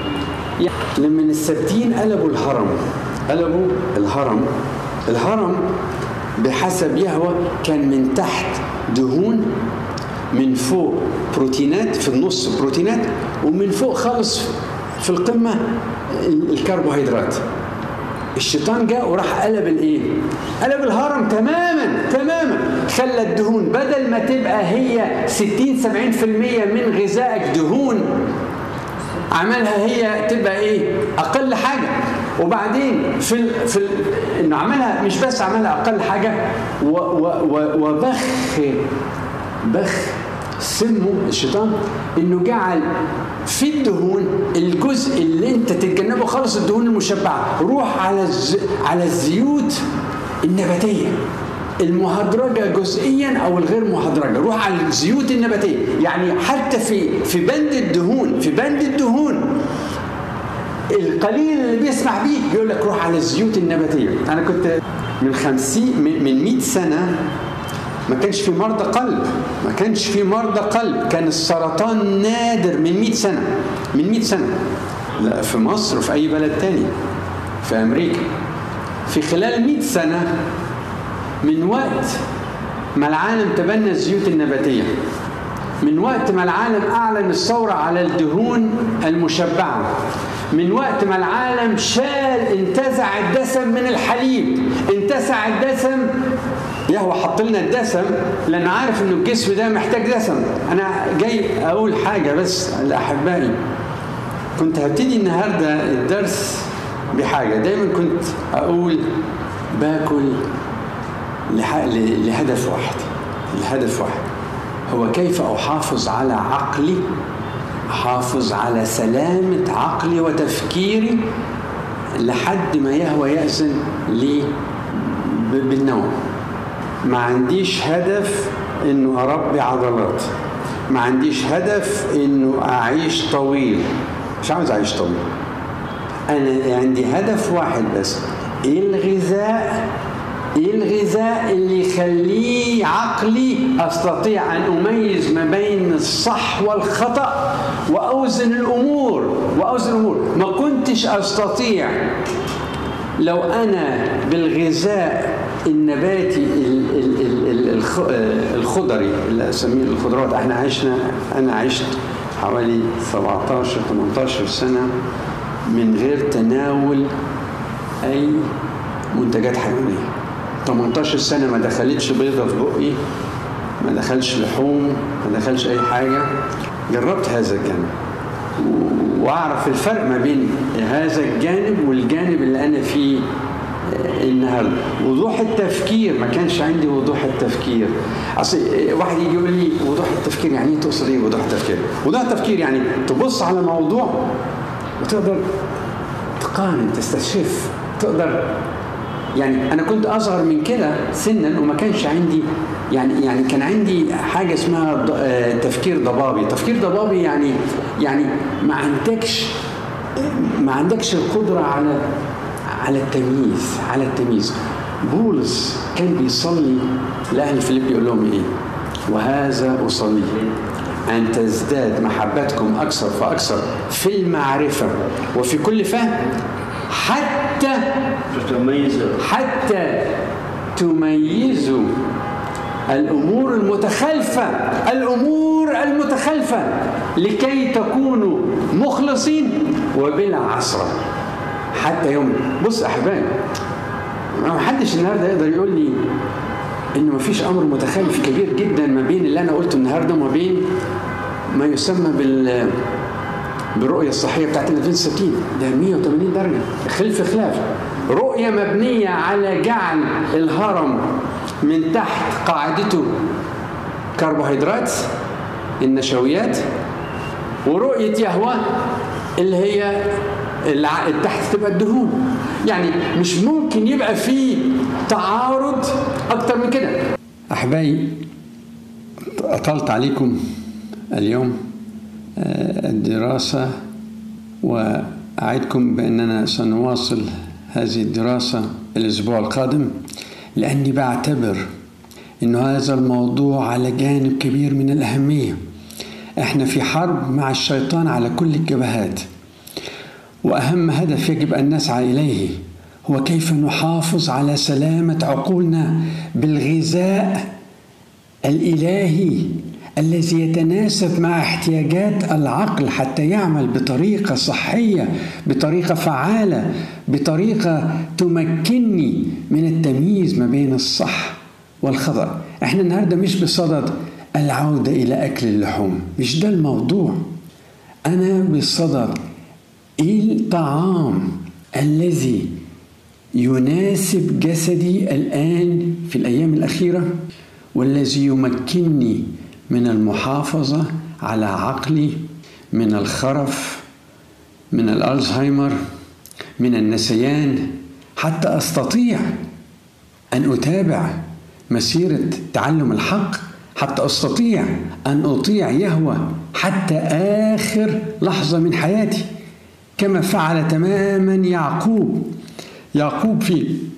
لما السبتين قلبوا الهرم قلبوا الهرم الهرم بحسب يهوى كان من تحت دهون من فوق بروتينات في النص بروتينات ومن فوق خالص في القمه الكربوهيدرات الشيطان جاء وراح قلب الايه؟ قلب الهرم تماما تماما خلى الدهون بدل ما تبقى هي 60 70% من غذائك دهون عملها هي تبقى ايه؟ اقل حاجه وبعدين في ال في ال انه عملها مش بس عملها اقل حاجه و و و وبخ بخ سمه الشيطان انه جعل في الدهون الجزء اللي انت تتجنبه خالص الدهون المشبعه روح على الز... على الزيوت النباتيه المهدرجه جزئيا او الغير مهدرجه روح على الزيوت النباتيه يعني حتى في في بند الدهون في بند الدهون القليل اللي بيسمح بيه بيقول لك روح على الزيوت النباتيه انا كنت من 50 من 100 سنه ما كانش في مرضى قلب ما كانش في مرضى قلب كان السرطان نادر من 100 سنة من 100 سنة لا في مصر وفي أي بلد تاني في أمريكا في خلال 100 سنة من وقت ما العالم تبنى الزيوت النباتية من وقت ما العالم أعلن الثورة على الدهون المشبعة من وقت ما العالم شال انتزع الدسم من الحليب انتزع الدسم يهوى حط لنا الدسم لأن عارف إنه الجسم ده محتاج دسم أنا جاي أقول حاجة بس لأحبائي كنت هبتدي النهاردة الدرس بحاجة دايما كنت أقول باكل لهدف واحد لهدف واحد هو كيف أحافظ على عقلي أحافظ على سلامة عقلي وتفكيري لحد ما يهوى يأذن لي بالنوم ما عنديش هدف انه اربي عضلات ما عنديش هدف انه اعيش طويل مش عاوز اعيش طويل انا عندي هدف واحد بس ايه الغذاء ايه الغذاء اللي يخليه عقلي استطيع ان اميز ما بين الصح والخطا واوزن الامور واوزن الامور ما كنتش استطيع لو انا بالغذاء النباتي الخضري اللي اسميه الخضروات احنا عشنا انا عشت حوالي 17 18 سنه من غير تناول اي منتجات حيوانيه 18 سنه ما دخلتش بيضه في بقي ما دخلش لحوم ما دخلش اي حاجه جربت هذا الجانب واعرف الفرق ما بين هذا الجانب والجانب اللي انا فيه النهارده وضوح التفكير ما كانش عندي وضوح التفكير اصل واحد يجي يقول لي وضوح التفكير يعني ايه تقصد ايه وضوح التفكير وضوح التفكير يعني تبص على موضوع وتقدر تقارن تستشف تقدر يعني انا كنت اصغر من كده سنا وما كانش عندي يعني يعني كان عندي حاجه اسمها تفكير ضبابي تفكير ضبابي يعني يعني ما عندكش ما عندكش القدره على على التمييز على التمييز بولس كان بيصلي لاهل فيليب يقول لهم ايه وهذا اصلي ان تزداد محبتكم اكثر فاكثر في المعرفه وفي كل فهم حتى حتى تميزوا الامور المتخلفه الامور المتخلفه لكي تكونوا مخلصين وبلا عصره حتى يوم بص احبائي ما حدش النهارده يقدر يقول لي ان ما فيش امر متخلف كبير جدا ما بين اللي انا قلته النهارده وما بين ما يسمى بال بالرؤيه الصحيه بتاعت ال 2060 ده 180 درجه خلف خلاف رؤيه مبنيه على جعل الهرم من تحت قاعدته كربوهيدرات النشويات ورؤيه يهوه اللي هي اللي تحت تبقى الدهون يعني مش ممكن يبقى في تعارض اكتر من كده احبائي اطلت عليكم اليوم الدراسه واعدكم باننا سنواصل هذه الدراسه الاسبوع القادم لاني بعتبر انه هذا الموضوع على جانب كبير من الاهميه احنا في حرب مع الشيطان على كل الجبهات واهم هدف يجب ان نسعى اليه هو كيف نحافظ على سلامه عقولنا بالغذاء الالهي الذي يتناسب مع احتياجات العقل حتى يعمل بطريقه صحيه بطريقه فعاله بطريقه تمكنني من التمييز ما بين الصح والخطا احنا النهارده مش بصدد العوده الى اكل اللحوم مش ده الموضوع انا بصدد ايه الطعام الذي يناسب جسدي الان في الايام الاخيره والذي يمكنني من المحافظه على عقلي من الخرف من الالزهايمر من النسيان حتى استطيع ان اتابع مسيره تعلم الحق حتى استطيع ان اطيع يهوى حتى اخر لحظه من حياتي كما فعل تماما يعقوب يعقوب في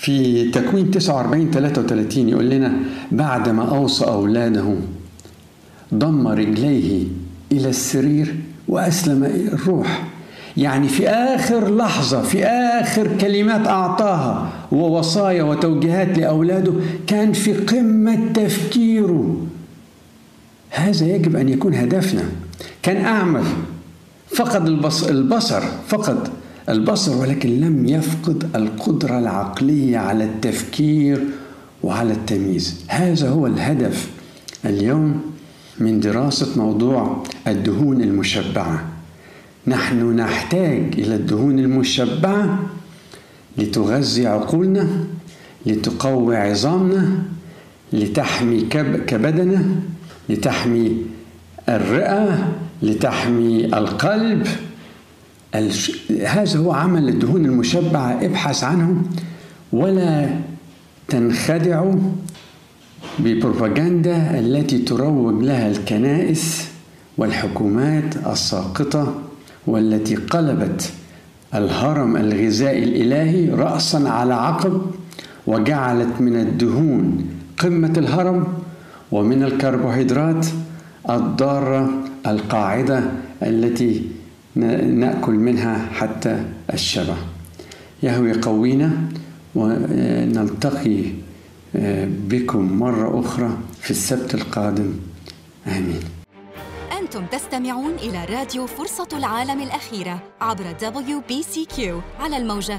في تكوين 49 33 يقول لنا بعدما أوصى أولاده ضم رجليه إلى السرير وأسلم الروح يعني في آخر لحظة في آخر كلمات أعطاها ووصايا وتوجيهات لأولاده كان في قمة تفكيره هذا يجب أن يكون هدفنا كان أعمى فقد البصر فقد البصر ولكن لم يفقد القدرة العقلية على التفكير وعلى التمييز هذا هو الهدف اليوم من دراسة موضوع الدهون المشبعة نحن نحتاج إلى الدهون المشبعة لتغذي عقولنا لتقوي عظامنا لتحمي كبدنا لتحمي الرئة لتحمي القلب الش... هذا هو عمل الدهون المشبعة ابحث عنه ولا تنخدعوا ببروباغندا التي تروج لها الكنائس والحكومات الساقطة والتي قلبت الهرم الغذائي الإلهي رأسا على عقب وجعلت من الدهون قمة الهرم ومن الكربوهيدرات الضارة القاعدة التي ناكل منها حتى الشبع يهوي يقوينا ونلتقي آه، بكم مرة أخرى في السبت القادم آمين أنتم تستمعون إلى راديو فرصة العالم الأخيرة عبر WBCQ على الموجة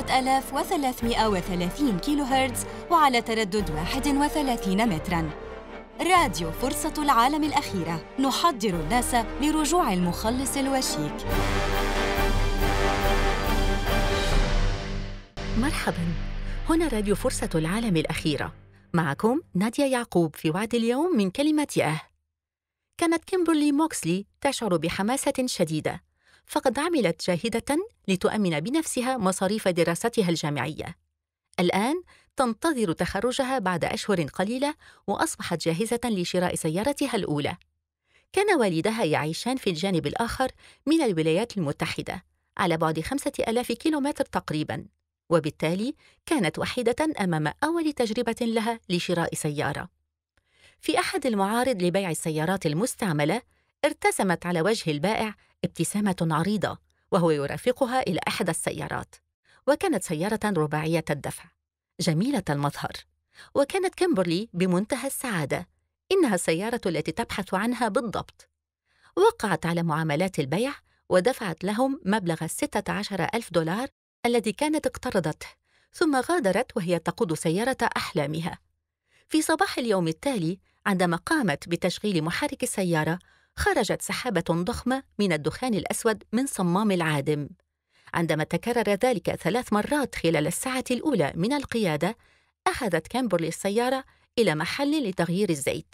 9330 كيلو هرتز وعلى تردد 31 متراً راديو فرصة العالم الأخيرة نحضر الناس لرجوع المخلص الوشيك مرحبا هنا راديو فرصة العالم الأخيرة معكم نادية يعقوب في وعد اليوم من كلمة أه كانت كيمبرلي موكسلي تشعر بحماسة شديدة فقد عملت جاهدة لتؤمن بنفسها مصاريف دراستها الجامعية الآن تنتظر تخرجها بعد أشهر قليلة وأصبحت جاهزة لشراء سيارتها الأولى. كان والدها يعيشان في الجانب الآخر من الولايات المتحدة على بعد خمسة ألاف كيلومتر تقريباً وبالتالي كانت وحيدة أمام أول تجربة لها لشراء سيارة. في أحد المعارض لبيع السيارات المستعملة ارتسمت على وجه البائع ابتسامة عريضة وهو يرافقها إلى أحد السيارات وكانت سيارة رباعية الدفع جميلة المظهر وكانت كيمبرلي بمنتهى السعادة إنها السيارة التي تبحث عنها بالضبط وقعت على معاملات البيع ودفعت لهم مبلغ 16 ألف دولار الذي كانت اقترضته ثم غادرت وهي تقود سيارة أحلامها في صباح اليوم التالي عندما قامت بتشغيل محرك السيارة خرجت سحابة ضخمة من الدخان الأسود من صمام العادم عندما تكرر ذلك ثلاث مرات خلال الساعة الأولى من القيادة أخذت كامبرلي السيارة إلى محل لتغيير الزيت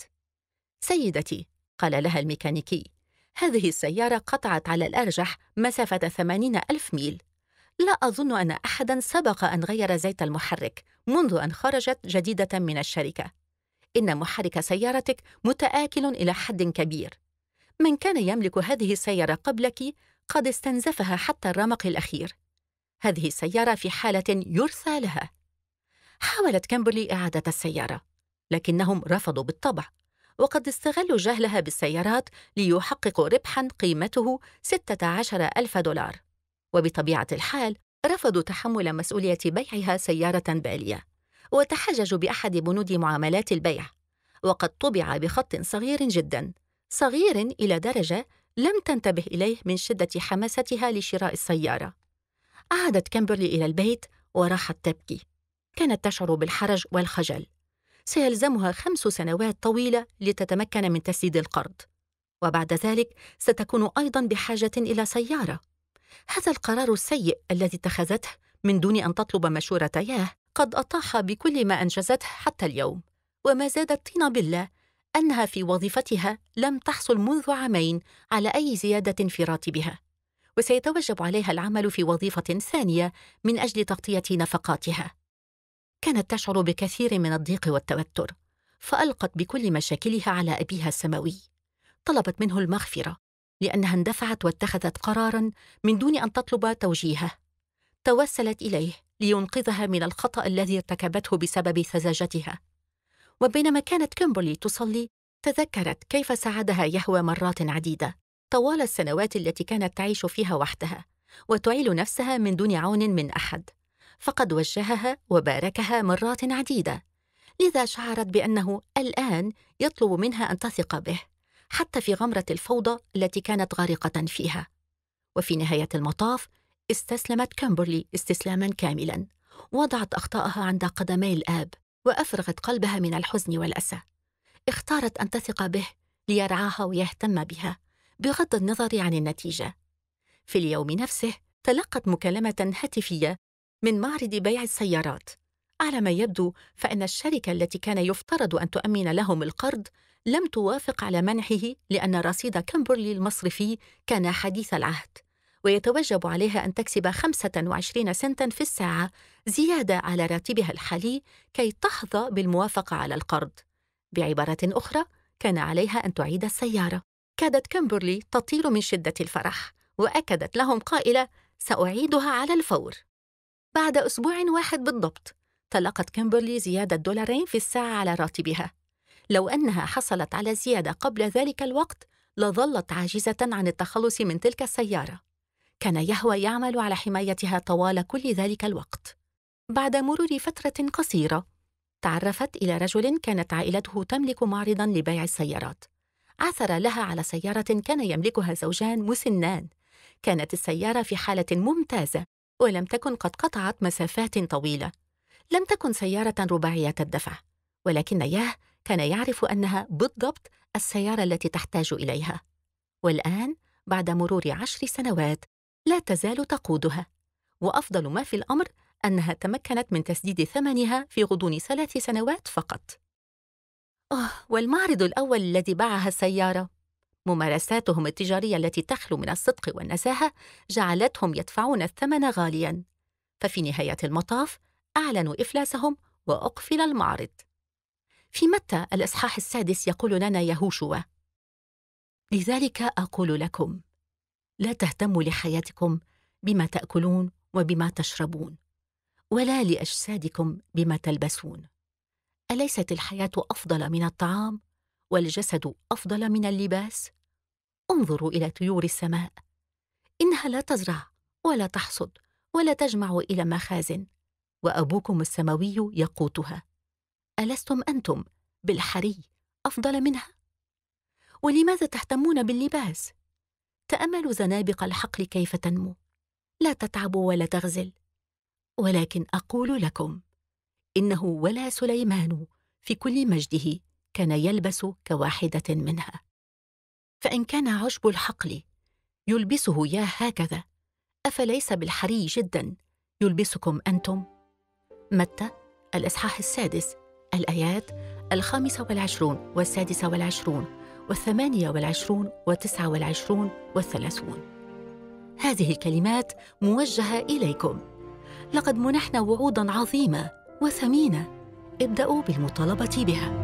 سيدتي قال لها الميكانيكي هذه السيارة قطعت على الأرجح مسافة ثمانين ألف ميل لا أظن أن أحداً سبق أن غير زيت المحرك منذ أن خرجت جديدة من الشركة إن محرك سيارتك متآكل إلى حد كبير من كان يملك هذه السيارة قبلك قد استنزفها حتى الرمق الأخير هذه السيارة في حالة يرثى لها حاولت كامبرلي إعادة السيارة لكنهم رفضوا بالطبع وقد استغلوا جهلها بالسيارات ليحققوا ربحاً قيمته 16 ألف دولار وبطبيعة الحال رفضوا تحمل مسؤولية بيعها سيارة بالية وتحججوا بأحد بنود معاملات البيع وقد طبع بخط صغير جدا صغير إلى درجة لم تنتبه إليه من شدة حماستها لشراء السيارة. عادت كامبرلي إلى البيت وراحت تبكي. كانت تشعر بالحرج والخجل. سيلزمها خمس سنوات طويلة لتتمكن من تسديد القرض. وبعد ذلك ستكون أيضا بحاجة إلى سيارة. هذا القرار السيء الذي اتخذته من دون أن تطلب مشورة ياه قد أطاح بكل ما أنجزته حتى اليوم. وما زادت طين بالله أنها في وظيفتها لم تحصل منذ عامين على أي زيادة في راتبها، وسيتوجب عليها العمل في وظيفة ثانية من أجل تغطية نفقاتها. كانت تشعر بكثير من الضيق والتوتر، فألقت بكل مشاكلها على أبيها السماوي. طلبت منه المغفرة لأنها اندفعت واتخذت قرارا من دون أن تطلب توجيهه. توسلت إليه لينقذها من الخطأ الذي ارتكبته بسبب سذاجتها وبينما كانت كيمبرلي تصلي تذكرت كيف ساعدها يهوى مرات عديدة طوال السنوات التي كانت تعيش فيها وحدها وتعيل نفسها من دون عون من أحد فقد وجهها وباركها مرات عديدة لذا شعرت بأنه الآن يطلب منها أن تثق به حتى في غمرة الفوضى التي كانت غارقة فيها وفي نهاية المطاف استسلمت كامبرلي استسلاما كاملا وضعت أخطاءها عند قدمي الآب وأفرغت قلبها من الحزن والأسى اختارت أن تثق به ليرعاها ويهتم بها بغض النظر عن النتيجة في اليوم نفسه تلقت مكالمة هاتفية من معرض بيع السيارات على ما يبدو فإن الشركة التي كان يفترض أن تؤمن لهم القرض لم توافق على منحه لأن رصيد كامبرلي المصرفي كان حديث العهد ويتوجب عليها أن تكسب 25 سنتا في الساعة زيادة على راتبها الحالي كي تحظى بالموافقة على القرض بعبارة أخرى كان عليها أن تعيد السيارة كادت كامبرلي تطير من شدة الفرح وأكدت لهم قائلة سأعيدها على الفور بعد أسبوع واحد بالضبط تلقت كيمبرلي زيادة دولارين في الساعة على راتبها لو أنها حصلت على زيادة قبل ذلك الوقت لظلت عاجزة عن التخلص من تلك السيارة كان يهوى يعمل على حمايتها طوال كل ذلك الوقت بعد مرور فترة قصيرة تعرفت إلى رجل كانت عائلته تملك معرضا لبيع السيارات عثر لها على سيارة كان يملكها زوجان مسنان كانت السيارة في حالة ممتازة ولم تكن قد قطعت مسافات طويلة لم تكن سيارة رباعية الدفع ولكن ياه كان يعرف أنها بالضبط السيارة التي تحتاج إليها والآن بعد مرور عشر سنوات لا تزال تقودها وأفضل ما في الأمر أنها تمكنت من تسديد ثمنها في غضون ثلاث سنوات فقط أوه والمعرض الأول الذي باعها السيارة ممارساتهم التجارية التي تخلو من الصدق والنزاهة جعلتهم يدفعون الثمن غالياً ففي نهاية المطاف أعلنوا إفلاسهم وأقفل المعرض في متى الإصحاح السادس يقول لنا يهوشوا لذلك أقول لكم لا تهتموا لحياتكم بما تأكلون وبما تشربون ولا لأجسادكم بما تلبسون أليست الحياة أفضل من الطعام والجسد أفضل من اللباس؟ انظروا إلى طيور السماء إنها لا تزرع ولا تحصد ولا تجمع إلى مخازن وأبوكم السماوي يقوتها ألستم أنتم بالحري أفضل منها؟ ولماذا تهتمون باللباس؟ تأملوا زنابق الحقل كيف تنمو لا تتعب ولا تغزل ولكن أقول لكم إنه ولا سليمان في كل مجده كان يلبس كواحدة منها فإن كان عشب الحقل يلبسه يا هكذا أفليس بالحري جدا يلبسكم أنتم؟ متى الإصحاح السادس الآيات الخامسة والعشرون والسادسة والعشرون والثمانية والعشرون والتسعة والعشرون والثلاثون هذه الكلمات موجهة إليكم لقد منحنا وعودا عظيمة وثمينة ابدأوا بالمطالبة بها